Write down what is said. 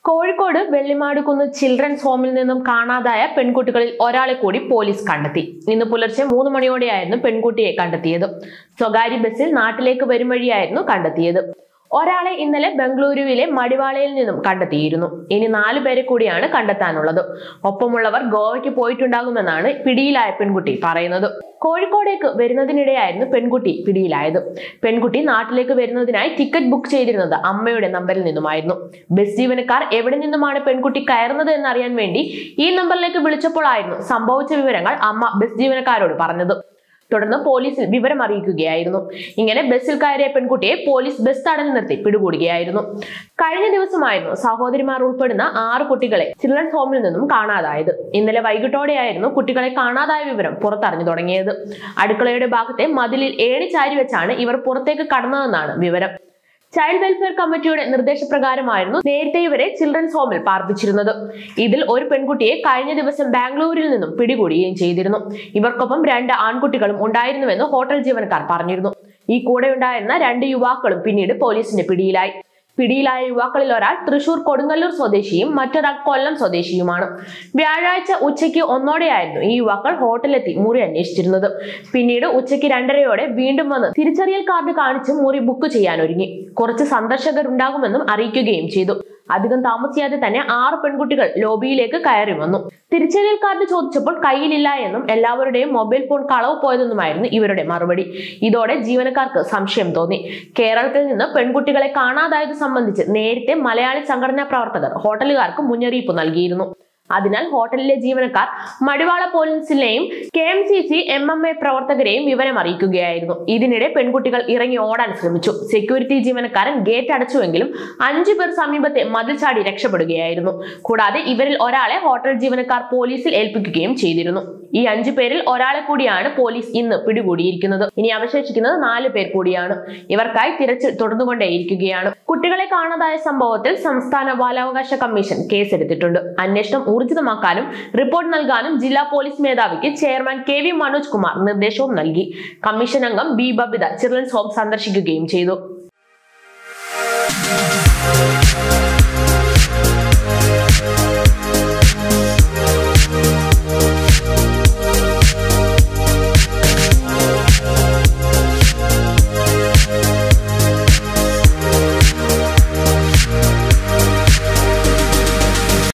Kozhikode Vellimadukunnu children's ഹോമിൽ നിന്നും കാണാതായ പെൺകുട്ടികളിൽ ഒരാളെ കൂടി പോലീസ് കണ്ടെത്തി ഇന്ന് പുലർച്ചെ മൂന്ന് മണിയോടെയായിരുന്നു പെൺകുട്ടിയെ കണ്ടെത്തിയത് സ്വകാര്യ ബസ്സിൽ നാട്ടിലേക്ക് വരും വഴിയായിരുന്നു കണ്ടെത്തിയത് ഒരാളെ ഇന്നലെ ബംഗളൂരുവിലെ മടിവാളയിൽ നിന്നും കണ്ടെത്തിയിരുന്നു ഇനി നാലു പേരെ കൂടിയാണ് കണ്ടെത്താനുള്ളത് ഒപ്പമുള്ളവർ ഗോവയ്ക്ക് പോയിട്ടുണ്ടാകുമെന്നാണ് പിടിയിലായ പെൺകുട്ടി പറയുന്നത് കോഴിക്കോടേക്ക് വരുന്നതിനിടെയായിരുന്നു പെൺകുട്ടി പിടിയിലായത് പെൺകുട്ടി നാട്ടിലേക്ക് വരുന്നതിനായി ടിക്കറ്റ് ബുക്ക് ചെയ്തിരുന്നത് അമ്മയുടെ നമ്പറിൽ നിന്നുമായിരുന്നു ബസ് ജീവനക്കാർ എവിടെ നിന്നുമാണ് പെൺകുട്ടി കയറുന്നത് എന്നറിയാൻ വേണ്ടി ഈ നമ്പറിലേക്ക് വിളിച്ചപ്പോഴായിരുന്നു സംഭവിച്ച വിവരങ്ങൾ അമ്മ ബസ് ജീവനക്കാരോട് പറഞ്ഞത് തുടർന്ന് പോലീസിൽ വിവരം അറിയിക്കുകയായിരുന്നു ഇങ്ങനെ ബസ്സിൽ കയറിയ പെൺകുട്ടിയെ പോലീസ് ബസ് തടഞ്ഞു നിർത്തി പിടികൂടുകയായിരുന്നു കഴിഞ്ഞ ദിവസമായിരുന്നു സഹോദരിമാർ ഉൾപ്പെടുന്ന ആറ് കുട്ടികളെ ചിൽഡ്രൻസ് ഹോമിൽ നിന്നും കാണാതായത് ഇന്നലെ വൈകിട്ടോടെയായിരുന്നു കുട്ടികളെ കാണാതായ വിവരം പുറത്തറിഞ്ഞു തുടങ്ങിയത് അടുക്കളയുടെ ഭാഗത്തെ മതിലിൽ ഏണി ചാരി വെച്ചാണ് ഇവർ പുറത്തേക്ക് കടന്നതെന്നാണ് വിവരം ചൈൽഡ് വെൽഫെയർ കമ്മിറ്റിയുടെ നിർദ്ദേശപ്രകാരമായിരുന്നു നേരത്തെ ഇവരെ ചിൽഡ്രൻസ് ഹോമിൽ പാർപ്പിച്ചിരുന്നത് ഇതിൽ ഒരു പെൺകുട്ടിയെ കഴിഞ്ഞ ദിവസം ബാംഗ്ലൂരിൽ നിന്നും പിടികൂടുകയും ചെയ്തിരുന്നു ഇവർക്കൊപ്പം രണ്ട് ആൺകുട്ടികളും ഉണ്ടായിരുന്നുവെന്ന് ഹോട്ടൽ ജീവനക്കാർ പറഞ്ഞിരുന്നു ഈ കൂടെ ഉണ്ടായിരുന്ന രണ്ട് യുവാക്കളും പിന്നീട് പോലീസിന്റെ പിടിയിലായി പിടിയിലായ യുവാക്കളിൽ ഒരാൾ തൃശൂർ കൊടുങ്ങല്ലൂർ സ്വദേശിയും മറ്റൊരാൾ കൊല്ലം സ്വദേശിയുമാണ് വ്യാഴാഴ്ച ഉച്ചയ്ക്ക് ഒന്നോടെയായിരുന്നു ഈ യുവാക്കൾ ഹോട്ടലിലെത്തി മുറി അന്വേഷിച്ചിരുന്നത് പിന്നീട് ഉച്ചയ്ക്ക് രണ്ടരയോടെ വീണ്ടും വന്ന് തിരിച്ചറിയൽ കാർഡ് കാണിച്ച് മുറി ബുക്ക് ചെയ്യാൻ ഒരുങ്ങി കുറച്ച് സന്ദർശകരുണ്ടാകുമെന്നും അറിയിക്കുകയും ചെയ്തു അധികം താമസിയാതെ തന്നെ ആറ് പെൺകുട്ടികൾ ലോബിയിലേക്ക് കയറി വന്നു തിരിച്ചറിയൽ കാർഡ് ചോദിച്ചപ്പോൾ കയ്യിലില്ല എന്നും എല്ലാവരുടെയും മൊബൈൽ ഫോൺ കളവ് പോയതെന്നുമായിരുന്നു ഇവരുടെ മറുപടി ഇതോടെ ജീവനക്കാർക്ക് സംശയം തോന്നി കേരളത്തിൽ നിന്ന് പെൺകുട്ടികളെ കാണാതായത് സംബന്ധിച്ച് നേരത്തെ മലയാളി സംഘടനാ പ്രവർത്തകർ ഹോട്ടലുകാർക്ക് മുന്നറിയിപ്പ് നൽകിയിരുന്നു അതിനാൽ ഹോട്ടലിലെ ജീവനക്കാർ മടിവാള പോലീസിനെയും K M C C M M A പ്രവർത്തകരെയും വിവരം അറിയിക്കുകയായിരുന്നു ഇതിനിടെ പെൺകുട്ടികൾ ഇറങ്ങി ഓടാൻ ശ്രമിച്ചു സെക്യൂരിറ്റി ജീവനക്കാരൻ ഗേറ്റ് അടച്ചുവെങ്കിലും അഞ്ചു പേർ സമീപത്തെ മതിൽ ചാടി രക്ഷപ്പെടുകയായിരുന്നു കൂടാതെ ഇവരിൽ ഒരാളെ ഹോട്ടൽ ജീവനക്കാർ പോലീസിൽ ഏൽപ്പിക്കുകയും ചെയ്തിരുന്നു ഈ അഞ്ചു പേരിൽ ഒരാളെ കൂടിയാണ് പോലീസ് ഇന്ന് പിടികൂടിയിരിക്കുന്നത് ഇനി അവശേഷിക്കുന്നത് നാല് പേർ കൂടിയാണ് ഇവർക്കായി തിരച്ചിൽ തുടർന്നുകൊണ്ടേയിരിക്കുകയാണ് കുട്ടികളെ കാണാതായ സംഭവത്തിൽ സംസ്ഥാന ബാലാവകാശ കമ്മീഷൻ കേസെടുത്തിട്ടുണ്ട് അന്വേഷണം ഊർജിതമാക്കാനും റിപ്പോർട്ട് നൽകാനും ജില്ലാ പോലീസ് മേധാവിക്ക് chairman K V Manoj Kumar നിർദ്ദേശവും നൽകി കമ്മീഷൻ അംഗം ബി ബബിത ചിൽഡ്രൻസ് ഹോം സന്ദർശിക്കുകയും ചെയ്തു